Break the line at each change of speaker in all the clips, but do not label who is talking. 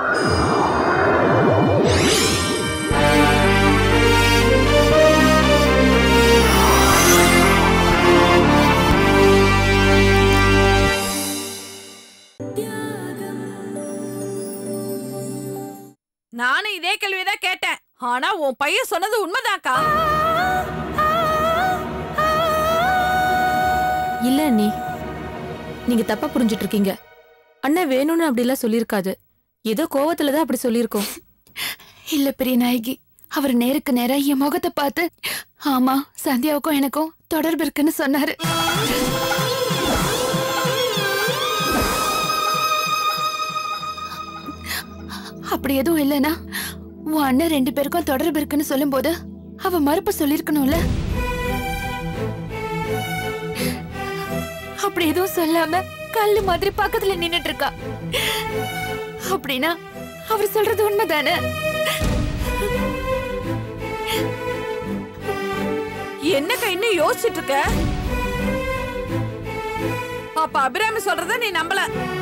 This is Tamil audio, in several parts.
நானும் இதே கேள்விதான் கேட்டேன் ஆனா உன் பையன் சொன்னது உண்மைதான்க்கா
இல்ல அண்ணி நீங்க தப்பா புரிஞ்சிட்டு இருக்கீங்க அண்ணன் வேணும்னு அப்படிலாம் சொல்லியிருக்காது ஏதோ கோவத்துல தான் அப்படி சொல்லியிருக்கோம்
இல்ல பெரிய நாயகி அவர் நேருக்கு நேரா என் முகத்தை பார்த்து ஆமா சந்தியாவுக்கும் எனக்கும் தொடர்பு இருக்குன்னு சொன்னாரு அப்படி எதுவும் இல்லைன்னா உன் அண்ணன் ரெண்டு பேருக்கும் தொடர்பு இருக்குன்னு சொல்லும்போது அவ மறுப்பு சொல்லிருக்கணும்ல அப்படி எதுவும் சொல்லாம கல்லு மாதிரி பக்கத்துல நின்னுட்டு இருக்கா அப்படின்னா அவர் சொல்றது உண்மைதானே
என்னக்கா இன்னும் யோசிச்சுட்டு இருக்க அப்ப அபிராமி சொல்றத நீ நம்பல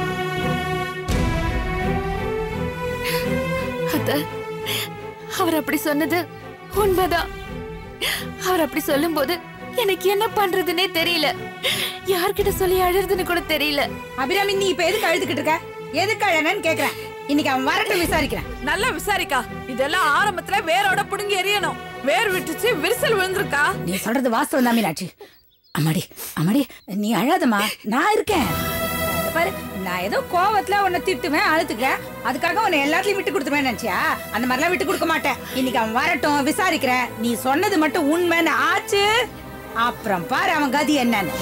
அத்த அவர் அப்படி சொன்னது உண்மைதான் அவர் அப்படி சொல்லும்போது எனக்கு என்ன பண்றதுனே தெரியல யார்கிட்ட சொல்லி அழுறதுன்னு கூட தெரியல
அபிராமி நீ இப்ப எதுக்கு அழுதுகிட்டு இருக்க எதுக்கு அழனன்னு கேக்குறேன் இன்னைக்கு அவன் வரட்டும் விசாரிக்கிறேன்
நல்லா விசாரிக்கா இதெல்லாம் ஆரம்பத்துல வேரோட புடுங்கி எறியணும் வேர் விட்டுச்சு விரிசல் விழுந்திருக்கா
நீ சொல்றது வாஸ்தவம் தான் மீனாட்சி அம்மாடி அம்மாடி நீ அழாதம்மா நான் இருக்கேன் இத பாரு நான் ஏதோ கோவத்துல உன்னை திட்டுவேன் அழுத்துக்கிறேன் அதுக்காக உன்னை எல்லாத்தையும் விட்டு கொடுத்துருவேன் நினைச்சியா அந்த மாதிரிலாம் விட்டு கொடுக்க மாட்டேன் இன்னைக்கு அவன் வரட்டும் விசாரிக்கிறேன் நீ சொன்னது மட்டும் உண்மைன்னு ஆச்சு அப்புறம் பாரு அவன் கதி என்னன்னு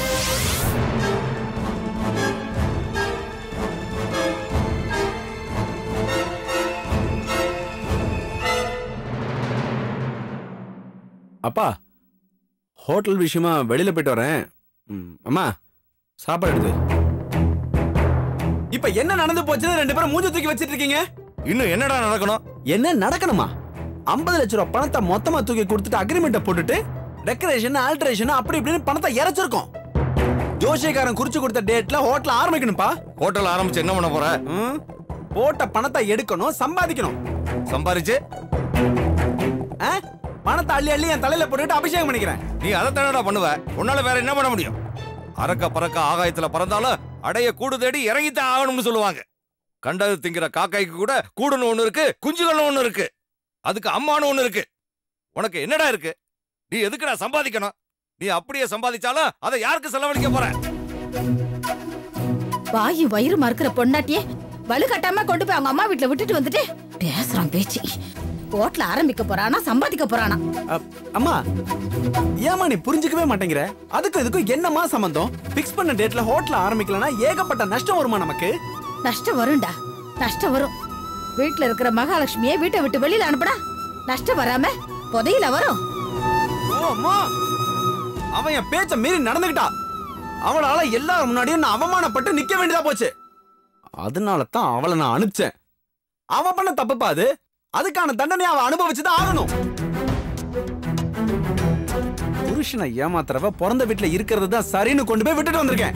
அப்பா ஹோட்டல் விஷயமா வெளியில போயிட்டு வரேன் ம், அம்மா சாப்பாடு எடுத்து இப்ப என்ன நடந்து போச்சுன்னு ரெண்டு பேரும் மூஞ்ச தூக்கி வச்சிட்டு இருக்கீங்க
இன்னும் என்னடா நடக்கணும்
என்ன நடக்கணுமா 50 லட்ச ரூபாய் பணத்தை மொத்தமா தூக்கி கொடுத்துட்டு அக்ரிமெண்ட்டை போட்டுட்டு டெக்கரேஷன் ஆல்ட்ரேஷன் அப்படி இப்படின்னு பணத்தை இறைச்சிருக்கோம் ஜோசியக்காரன் குறிச்சு கொடுத்த டேட்ல ஹோட்டல் ஆரம்பிக்கணும்ப்பா
ஹோட்டல் ஆரம்பிச்சு என்ன பண்ண போற
ம், போட்ட பணத்தை எடுக்கணும் சம்பாதிக்கணும்
சம்பாரிச்சு
ஆ? பணத்தை அள்ளி அள்ளி என் தலையில போட்டுட்டு அபிஷேகம் பண்ணிக்கிறேன்
நீ அதை தானடா பண்ணுவ உன்னால வேற என்ன பண்ண முடியும் அறக்க பறக்க ஆகாயத்துல பறந்தாலும் அடைய கூடு தேடி இறங்கித்தான் ஆகணும்னு சொல்லுவாங்க கண்டது திங்கிற காக்காய்க்கு கூட கூடுன்னு ஒண்ணு இருக்கு குஞ்சுகள்னு ஒண்ணு இருக்கு அதுக்கு அம்மான்னு ஒண்ணு இருக்கு உனக்கு என்னடா இருக்கு நீ எதுக்குடா சம்பாதிக்கணும் நீ அப்படியே சம்பாதிச்சாலும் அதை யாருக்கு செலவழிக்க போற
வாயு வயிறு மறுக்கிற பொண்டாட்டியே வலுக்கட்டாம கொண்டு போய் அவங்க அம்மா வீட்டுல விட்டுட்டு வந்துட்டு பேசுறான் பேச்சு ஹோட்டல் ஆரம்பிக்க போறானா சம்பாதிக்க போறானா
அப்- அம்மா ஏமா நீ புரிஞ்சுக்கவே மாட்டேங்கிற அதுக்கும் இதுக்கும் என்னமா சம்பந்தம் பிக்ஸ் பண்ண டேட்ல ஹோட்டல் ஆரம்பிக்கலனா ஏகப்பட்ட நஷ்டம் வருமா நமக்கு
நஷ்டம் வரும்டா நஷ்டம் வரும் வீட்ல இருக்கிற மகாலட்சுமியை வீட்டை விட்டு வெளியில அனுப்புடா நஷ்டம் வராம புதையில வரும்
ஓ அம்மா அவன் என் பேச்ச மீறி நடந்துக்கிட்டா அவளால எல்லாரும் முன்னாடியும் நான் அவமானப்பட்டு நிக்க வேண்டியதா போச்சு அதனால தான் அவளை நான் அனுப்பிச்சேன் அவ பண்ண தப்புப்பா அது அதுக்கான தண்டனை அவ அனுபவிச்சுதான் ஆகணும் புருஷனை ஏமாத்துறவ பிறந்த வீட்டுல இருக்கிறது தான் சரின்னு கொண்டு போய் விட்டுட்டு வந்திருக்கேன்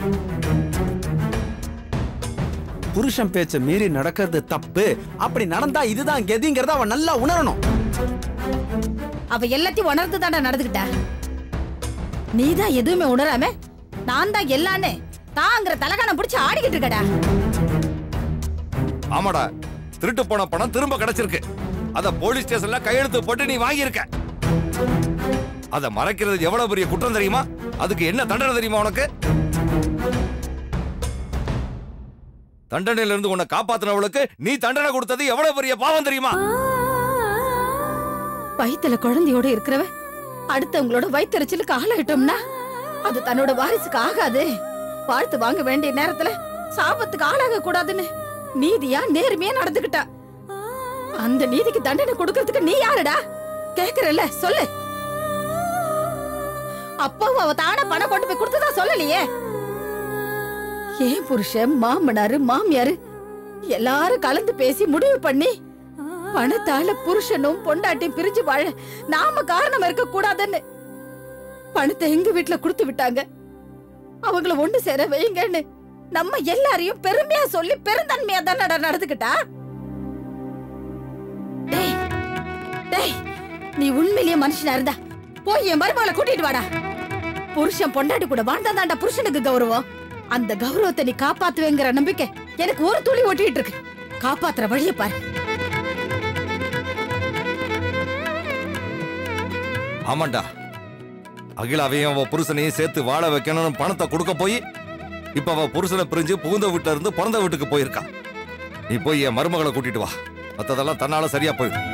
புருஷன் பேச்ச மீறி நடக்கிறது தப்பு அப்படி நடந்தா இதுதான் கெதிங்கிறத அவன் நல்லா உணரணும்
அவ எல்லாத்தையும் உணர்ந்து தாண்டா நடந்துகிட்டா நீதான் எதுவுமே உணராம நான் தான் எல்லான்னு தாங்கிற தலகானம் பிடிச்சு ஆடிக்கிட்டு இருக்கடா
ஆமாடா திருட்டு போன பணம் திரும்ப கிடைச்சிருக்கு அத போலீஸ் ஸ்டேஷன்ல கையெழுத்து போட்டு நீ வாங்கியிருக்க அத மறைக்கிறது எவ்வளவு பெரிய குற்றம் தெரியுமா அதுக்கு என்ன தண்டனை தெரியுமா உனக்கு தண்டனையில இருந்து உன்னை காப்பாத்தினவளுக்கு நீ தண்டனை கொடுத்தது எவ்வளவு பெரிய பாவம் தெரியுமா
வயித்துல குழந்தையோட இருக்கிறவ அடுத்தவங்களோட வயிற்றுச்சலுக்கு ஆளாயிட்டோம்னா அது தன்னோட வாரிசுக்கு ஆகாது வாழ்த்து வாங்க வேண்டிய நேரத்துல சாபத்துக்கு ஆளாக கூடாதுன்னு நீதியா நேர்மையா நடந்துகிட்டா அந்த நீதிக்கு தண்டனை கொடுக்கறதுக்கு நீ யாருடா கேக்குறல்ல சொல்லு அப்பாவும் அவ தானே பணம் கொண்டு போய் கொடுத்ததா சொல்லலையே ஏன் புருஷன் மாமனாரு மாமியாரு எல்லாரும் கலந்து பேசி முடிவு பண்ணி பணத்தால புருஷனும் பொண்டாட்டியும் பிரிஞ்சு வாழ நாம காரணம் இருக்க கூடாதுன்னு பணத்தை எங்க வீட்டுல கொடுத்து விட்டாங்க அவங்கள ஒண்ணு சேர வைங்கன்னு நம்ம எல்லாரையும் பெருமையா சொல்லி பெருந்தன்மையா தானடா நடந்துக்கிட்டா டேய் நீ உண்மையிலேயே மனுஷனா இருந்தா போய் என் மருமகளை கூட்டிட்டு வாடா புருஷன் பொண்டாட்டி கூட வாழ்ந்தாதான்டா புருஷனுக்கு கௌரவம் அந்த கௌரவத்தை நீ காப்பாத்துவேங்கிற நம்பிக்கை எனக்கு ஒரு துளி ஒட்டிட்டு இருக்கு காப்பாத்துற வழிய பாரு
ஆமாண்டா அகிலாவையும் அவ புருஷனையும் சேர்த்து வாழ வைக்கணும்னு பணத்தை கொடுக்க போய் இப்ப அவ புருஷனை பிரிஞ்சு புகுந்த வீட்டுல இருந்து பிறந்த வீட்டுக்கு போயிருக்கா நீ போய் என் மருமகளை கூட்டிட்டு வா மத்ததெல்லாம் தன்னால சரியா போயிடும்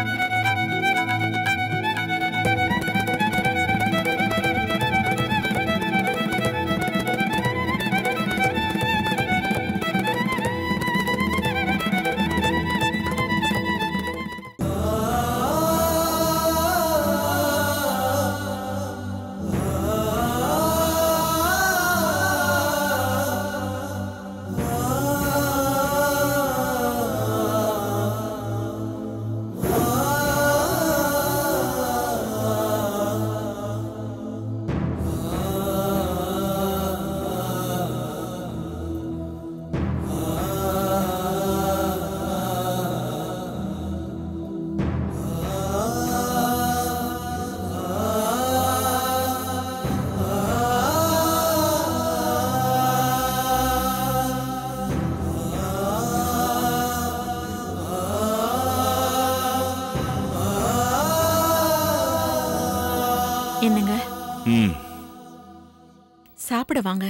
என்னங்க
ம்
சாப்பிட வாங்க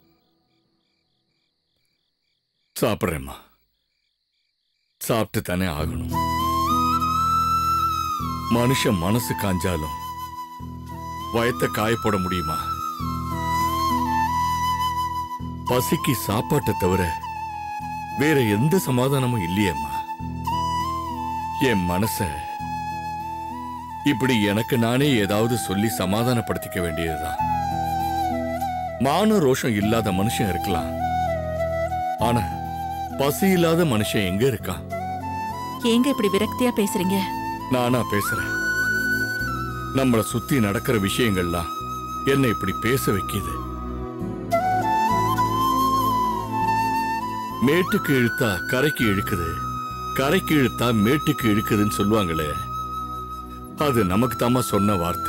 சாப்பிட்றேம்மா சாப்பிட்டு தானே ஆகணும் மனுஷன் மனசு காஞ்சாலும் வயத்தை காய போட முடியுமா பசிக்கு சாப்பாட்டை தவிர வேற எந்த சமாதானமும் இல்லையேம்மா என் மனச இப்படி எனக்கு நானே ஏதாவது சொல்லி சமாதானப்படுத்திக்க வேண்டியதுதான் மான ரோஷம் இல்லாத மனுஷன் இருக்கலாம் ஆனா பசி இல்லாத மனுஷன் எங்க இருக்கான்
ஏங்க இப்படி விரக்தியா பேசுறீங்க
நானா பேசுறேன் நம்மள சுத்தி நடக்கிற விஷயங்கள்லாம் என்ன இப்படி பேச வைக்குது மேட்டுக்கு இழுத்தா கரைக்கு இழுக்குது கரைக்கு இழுத்தா மேட்டுக்கு இழுக்குதுன்னு சொல்லுவாங்களே அது நமக்கு தாமா சொன்ன வார்த்தை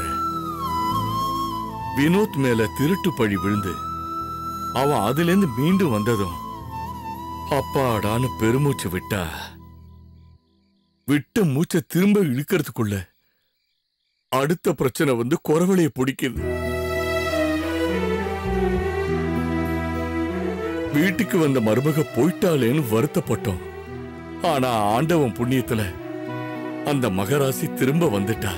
வினோத் மேல திருட்டு பழி விழுந்து அவன் அதிலிருந்து மீண்டும் வந்ததும் அப்பாடான்னு பெருமூச்சு விட்டா விட்ட மூச்சை திரும்ப இழுக்கிறதுக்குள்ள அடுத்த பிரச்சனை வந்து குறவளைய பிடிக்குது வீட்டுக்கு வந்த மருமக போயிட்டாளேன்னு வருத்தப்பட்டோம் ஆனா ஆண்டவன் புண்ணியத்துல அந்த மகராசி திரும்ப வந்துட்டா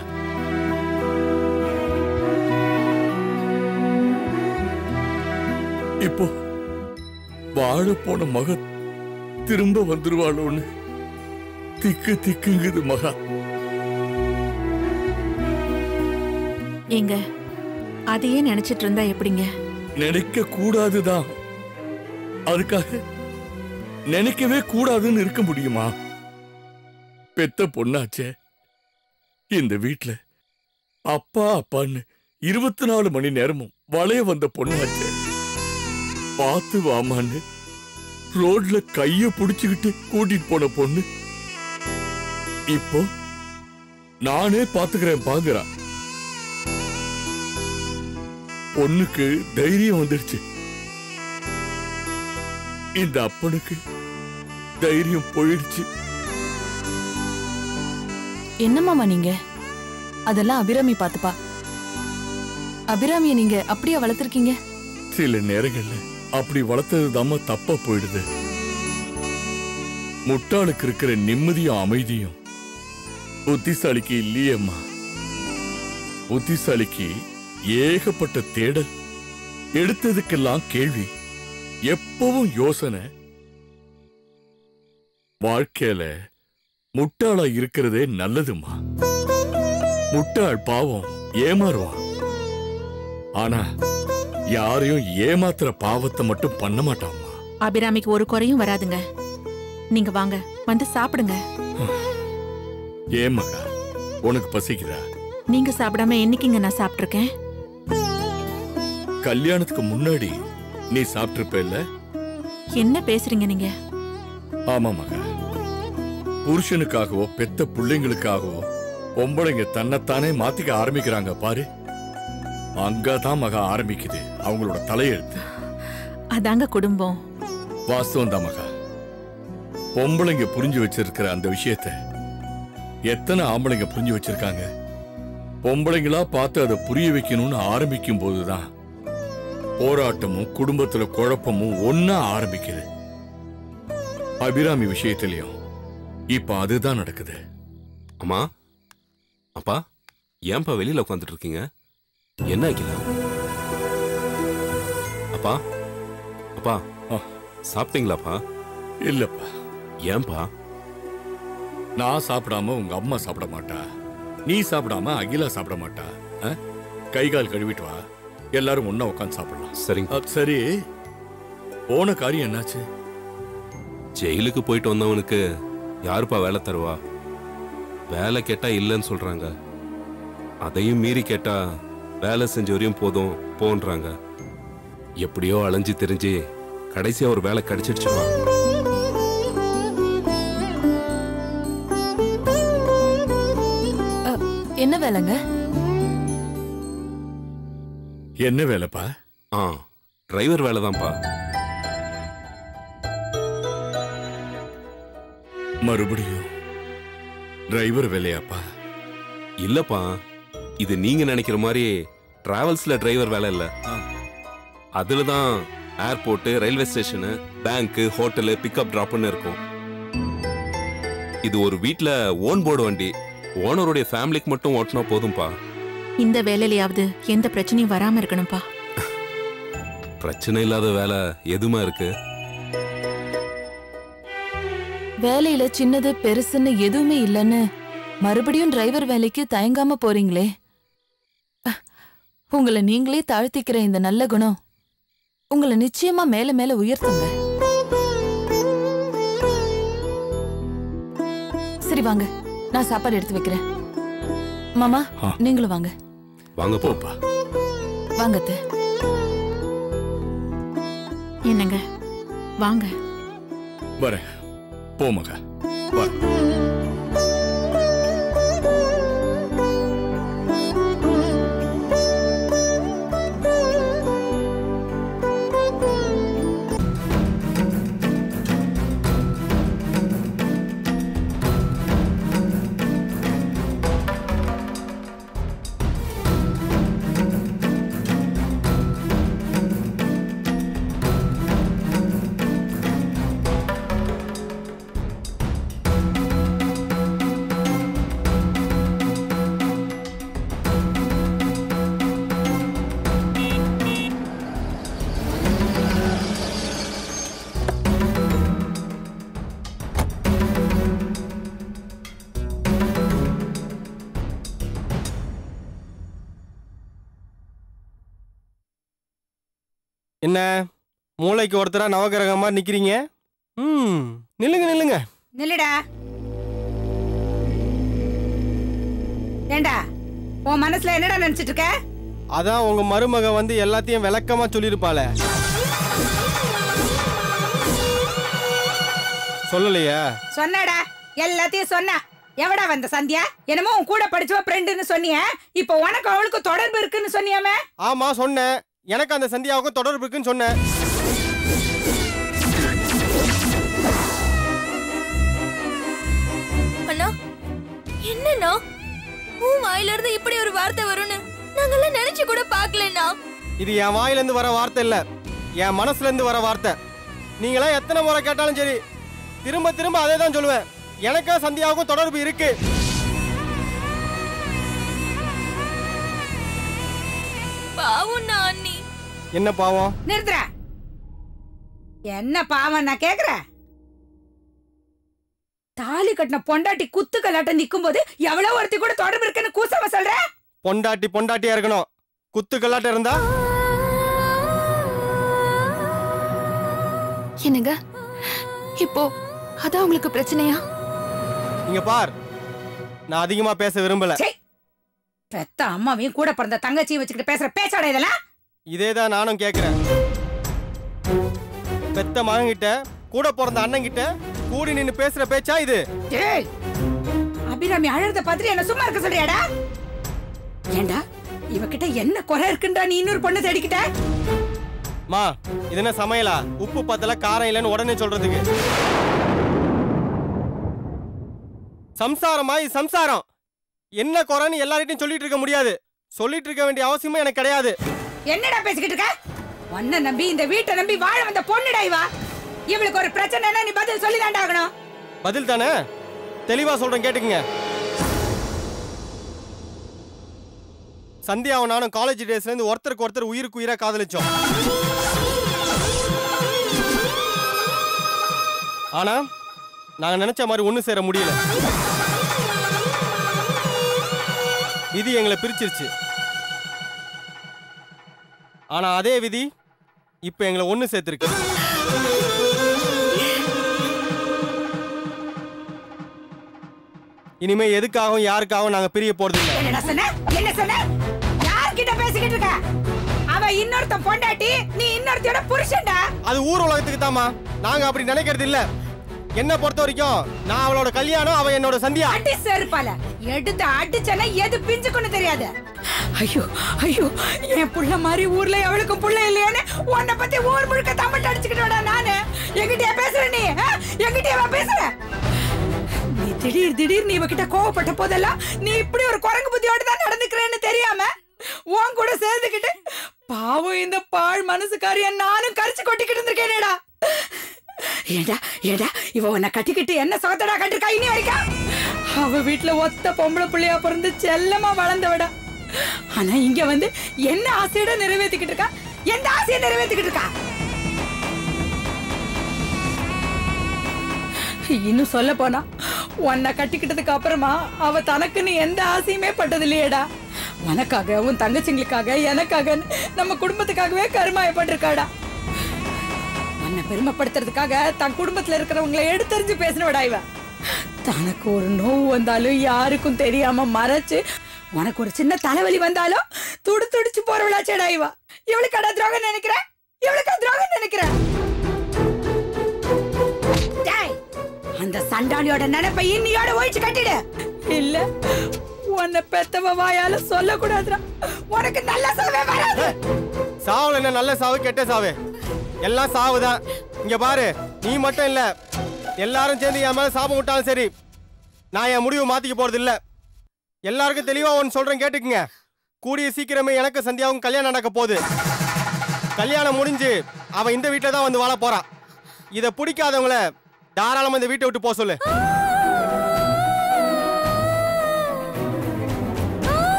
இப்போ வாழ போன மக திரும்ப வந்துருவாளோன்னு திக்கு திக்குங்குது மகா
ஏங்க அதையே நினைச்சிட்டு இருந்தா எப்படிங்க
நினைக்க கூடாதுதான் அதுக்காக நினைக்கவே கூடாதுன்னு இருக்க முடியுமா பெத்த பொண்ணாச்சே இந்த வீட்ல அப்பா அப்பான்னு இருபத்தி நாலு மணி நேரமும் வளைய வந்த பொண்ணாச்சே பார்த்து வாமான்னு ரோட்ல கைய புடிச்சுக்கிட்டு கூட்டிட்டு போன பொண்ணு இப்போ நானே பாத்துக்கிறேன் பாங்குறா பொண்ணுக்கு தைரியம் வந்துடுச்சு இந்த அப்பனுக்கு தைரியம் போயிடுச்சு
என்னமாமா நீங்க அதெல்லாம் அபிராமி பாத்துப்பா அபிராமிய நீங்க அப்படியே வளர்த்திருக்கீங்க
சில நேரங்கள்ல அப்படி வளர்த்தது தப்பா போயிடுது முட்டாளுக்கு இருக்கிற நிம்மதியும் அமைதியும் புத்திசாலிக்கு இல்லையேம்மா புத்திசாலிக்கு ஏகப்பட்ட தேடல் எடுத்ததுக்கெல்லாம் கேள்வி எப்பவும் யோசனை வாழ்க்கையில முட்டாளா இருக்கிறதே நல்லதுமா முட்டாள் பாவம் ஏமாறுவான் ஆனா யாரையும் ஏமாத்துற பாவத்தை மட்டும் பண்ண மாட்டாம்மா
அபிராமிக்கு ஒரு குறையும் வராதுங்க நீங்க வாங்க வந்து சாப்பிடுங்க
ஏன் மகா உனக்கு பசிக்குதா
நீங்க சாப்பிடாம என்னைக்குங்க நான் சாப்பிட்டிருக்கேன்
கல்யாணத்துக்கு முன்னாடி நீ சாப்பிட்டிருப்ப
என்ன பேசுறீங்க நீங்க
ஆமா மகா புருஷனுக்காகவோ பெத்த பிள்ளைங்களுக்காகவோ
பொம்பளைங்க தன்னைத்தானே மாத்திக்க ஆரம்பிக்கிறாங்க பாரு அங்கதான் மகா ஆரம்பிக்குது அவங்களோட தலையெழுத்து
அதாங்க குடும்பம்
வாஸ்தவம் தான் மகா பொம்பளைங்க புரிஞ்சு வச்சிருக்கிற அந்த விஷயத்த எத்தனை ஆம்பளைங்க புரிஞ்சு வச்சிருக்காங்க பொம்பளைங்களா பார்த்து அதை புரிய வைக்கணும்னு ஆரம்பிக்கும் போதுதான் போராட்டமும் குடும்பத்துல குழப்பமும் ஒன்னா ஆரம்பிக்குது அபிராமி விஷயத்திலையும் இப்ப அதுதான் நடக்குது
அம்மா அப்பா ஏன்பா வெளியில உட்காந்துட்டு இருக்கீங்க என்ன அகிலா அப்பா அப்பா
ஆ.
சாப்பிட்டீங்களாப்பா
இல்லப்பா
ஏன்பா
நான் சாப்பிடாம உங்க அம்மா சாப்பிட மாட்டா நீ சாப்பிடாம அகிலா சாப்பிட மாட்டா ஆ? கை கால் கழுவிட்டு வா எல்லாரும் ஒண்ணா உட்காந்து சாப்பிடலாம்
சரிங்க
அ, சரி போன காரியம் என்னாச்சு
ஜெயிலுக்கு போயிட்டு வந்தவனுக்கு யாருப்பா வேலை தருவா வேலை கேட்டா இல்லைன்னு சொல்றாங்க அதையும் மீறி கேட்டா வேலை செஞ்ச வரையும் போதும் போன்றாங்க எப்படியோ அலைஞ்சு தெரிஞ்சு கடைசியா ஒரு வேலை கிடைச்சிடுச்சுப்பா
என்ன வேலைங்க
என்ன வேலைப்பா
ஆ டிரைவர் வேலை தான்ப்பா
மறுபடியும் டிரைவர் வேலையாப்பா
இல்லப்பா இது நீங்க நினைக்கிற மாதிரி டிராவல்ஸ்ல டிரைவர் வேலை இல்ல அதுல தான் airport railway station bank hotel pickup டிராப்னு இருக்கும் இது ஒரு வீட்ல ஓன் போர்டு வண்டி ஓனருடைய ஃபேமிலிக்கு மட்டும் ஓட்டினா போதும்பா
இந்த வேலையிலயாவது எந்த பிரச்சனையும் வராம இருக்கணும்பா
பிரச்சனை இல்லாத வேலை எதுமா இருக்கு
வேலையில சின்னது பெருசுன்னு எதுவுமே இல்லைன்னு மறுபடியும் டிரைவர் வேலைக்கு தயங்காம போறீங்களே அஹ், உங்களை நீங்களே தாழ்த்திக்கிற இந்த நல்ல குணம் உங்களை நிச்சயமா மேல மேல உயர்த்துங்க சரி வாங்க நான் சாப்பாடு எடுத்து வைக்கிறேன் மாமா
ஆ.
நீங்களும் வாங்க
வாங்க போ
போப்பா
வாங்க அத்தை.
என்னங்க வாங்க
வரேன் போ மகா வா
என்ன மூளைக்கு ஒருத்தரா நவகிரகம் மாதிரி நிக்கிறீங்க ம் நில்லுங்க நில்லுங்க
நில்லுடா ஏண்டா உன் மனசுல என்னடா நினைச்சிட்டு இருக்க
அதான் உங்க மருமக வந்து எல்லாத்தையும் விளக்கமா சொல்லியிருப்பாளே சொல்லலையா
சொன்னடா எல்லாத்தையும் சொன்னா எவடா வந்த சந்தியா என்னமோ உன் கூட படிச்சவ ஃப்ரெண்டுன்னு சொன்னிய இப்போ உனக்கு அவளுக்கு தொடர்பு இருக்குன்னு சொன்னியாமே
ஆமா சொன்னேன் எனக்கு அந்த சந்தியாவுக்கும் தொடர்பு இருக்குன்னு சொன்னேன்
அண்ணா என்னண்ணா உன் வாயில இருந்து இப்படி ஒரு வார்த்தை வரும்னு நாங்கெல்லாம் நினைச்சு கூட பாக்கலண்ணா
இது என் வாயில இருந்து வர வார்த்தை இல்ல என் மனசுல இருந்து வர வார்த்தை நீங்களாம் எத்தனை முறை கேட்டாலும் சரி திரும்ப திரும்ப அதே தான் சொல்லுவேன் எனக்கும் சந்தியாவுக்கும் தொடர்பு இருக்கு
பாவம்ண்ணா அண்ணி
என்ன பாவம்
நிறுத்துற என்ன பாவம் நான் கேக்குறேன் தாலி கட்டின பொண்டாட்டி குத்து கலாட்டம் நிக்கும் போது எவ்வளவு ஒருத்தி கூட தொடர்பு இருக்குன்னு கூசமா சொல்ற
பொண்டாட்டி பொண்டாட்டியா இருக்கணும் குத்து கல்லாட்டம் இருந்தா
என்னங்க இப்போ அதான் உங்களுக்கு பிரச்சனையா
இங்க பார் நான் அதிகமா பேச விரும்பல
ச்சே. பெத்த அம்மாவையும் கூட பிறந்த தங்கச்சியும் வச்சுக்கிட்டு பேசுற பேச்சாட இதெல்லாம்
இதே தான் நானும் கேக்குறேன் பெத்த மகன் கிட்ட கூட பிறந்த அண்ணன் கிட்ட கூடி நின்னு பேசுற பேச்சா இது
டேய் அபிராமி அழறத பார்த்துட்டு என்ன சும்மா இருக்க சொல்றியாடா ஏண்டா இவகிட்ட என்ன குறை இருக்குன்றா நீ இன்னொரு பொண்ணை தேடிக்கிட்ட
மா இது என்ன சமையலா உப்பு பத்தல காரம் இல்லைன்னு உடனே சொல்றதுக்கு சம்சாரமா இது சம்சாரம் என்ன குறைன்னு எல்லார்கிட்டையும் சொல்லிட்டு இருக்க முடியாது சொல்லிட்டு இருக்க வேண்டிய அவசியமே எனக்கு கிடையாது
என்னடா பேசிக்கிட்டு இருக்க உன்னை நம்பி இந்த வீட்டை நம்பி வாழ வந்த பொண்ணுடா இவா இவளுக்கு ஒரு பிரச்சனைனா நீ பதில் சொல்லி ஆகணும்
பதில் தானே தெளிவா சொல்றேன் கேட்டுக்குங்க சந்தியாவும் நானும் காலேஜ் டேஸ்ல இருந்து ஒருத்தருக்கு ஒருத்தர் உயிருக்கு உயிரா காதலிச்சோம் ஆனா நாங்க நினைச்ச மாதிரி ஒண்ணு சேர முடியல விதி எங்களை பிரிச்சிருச்சு ஆனா அதே விதி இப்ப எங்களை ஒண்ணு சேர்த்திருக்கு இனிமே எதுக்காகவும் யாருக்காகவும் நாங்க பிரிய போறது இல்ல
என்னடா சொன்ன என்ன சொன்ன யார்கிட்ட பேசிக்கிட்டு இருக்க அவ இன்னொருத்த பொண்டாட்டி நீ இன்னொருத்தியோட புருஷன்டா
அது ஊர் உலகத்துக்கு தாமா நாங்க அப்படி நினைக்கிறது இல்ல என்ன பொறுத்த வரைக்கும் நான் அவளோட கல்யாணம் அவ என்னோட சந்தியா
அடி செருப்பால எடுத்து அடிச்சனா எது பிஞ்சுக்குன்னு தெரியாது ஐயோ ஐயோ என் புள்ள மாதிரி ஊர்ல எவளுக்கும் புள்ள இல்லையான்னு உன்னை பத்தி ஊர் முழுக்க தமிழ் அடிச்சுக்கிட்டோட நானு எங்கிட்டயா பேசுற நீ ஆ? எங்கிட்டயா பேசுற நீ திடீர் திடீர் நீ இவகிட்ட கோவப்பட்ட போதெல்லாம் நீ இப்படி ஒரு குரங்கு புத்தியோட தான் நடந்துக்கிறேன்னு தெரியாம உன் கூட சேர்ந்துக்கிட்டு பாவம் இந்த பாழ் மனசுக்காரிய நானும் கரிச்சு கொட்டிக்கிட்டு இருந்திருக்கேனேடா ஏடா ஏடா இவ உன்னை கட்டிக்கிட்டு என்ன சுகத்தடா கட்டிருக்கா இனி வரைக்கும் அவ வீட்டுல ஒத்த பொம்பளை பிள்ளையா பிறந்து செல்லமா வளர்ந்தவடா ஆனா இங்க வந்து என்ன ஆசையோட நிறைவேத்திக்கிட்டு இருக்கா எந்த ஆசையை நிறைவேத்திக்கிட்டு இருக்கா இன்னும் சொல்ல போனா உன்னை கட்டிக்கிட்டதுக்கு அப்புறமா அவ தனக்குன்னு எந்த ஆசையுமே பட்டது இல்லையேடா உனக்காக உன் தங்கச்சிங்களுக்காக எனக்காக நம்ம குடும்பத்துக்காகவே கருமாயப்பட்டிருக்காடா உன்னை பெருமைப்படுத்துறதுக்காக தன் குடும்பத்துல இருக்கிறவங்களை எடுத்தறிஞ்சு பேசினவடா இவ தனக்கு ஒரு நோவு வந்தாலும் யாருக்கும் தெரியாம மறைச்சு உனக்கு ஒரு சின்ன தலைவலி வந்தாலும் துடு துடிச்சு போறவளாச்சேடா இவ இவளுக்கு துரோகம் நினைக்கிற இவளுக்கு துரோகம் நினைக்கிற டேய், அந்த சண்டாளியோட நினைப்பை இன்னியோட ஒழிச்சு கட்டிடு இல்ல உன்னை பெத்தவ வாயால சொல்லக்கூடாதுடா உனக்கு நல்ல சாவே வராது
சாவுல என்ன நல்ல சாவு கெட்ட சாவு எல்லாம் சாவுதான் இங்க பாரு நீ மட்டும் இல்ல எல்லாரும் சேர்ந்து என் மேல சாபம் விட்டாலும் சரி நான் என் முடிவு மாத்திக்க போறது இல்ல எல்லாருக்கும் தெளிவா ஒன்று சொல்றேன் கேட்டுக்குங்க கூடிய சீக்கிரமே எனக்கு சந்தியாவும் கல்யாணம் நடக்க போகுது கல்யாணம் முடிஞ்சு அவ இந்த வீட்டில் தான் வந்து வாழ போறா இதை பிடிக்காதவங்கள தாராளமா இந்த வீட்டை விட்டு போக சொல்லு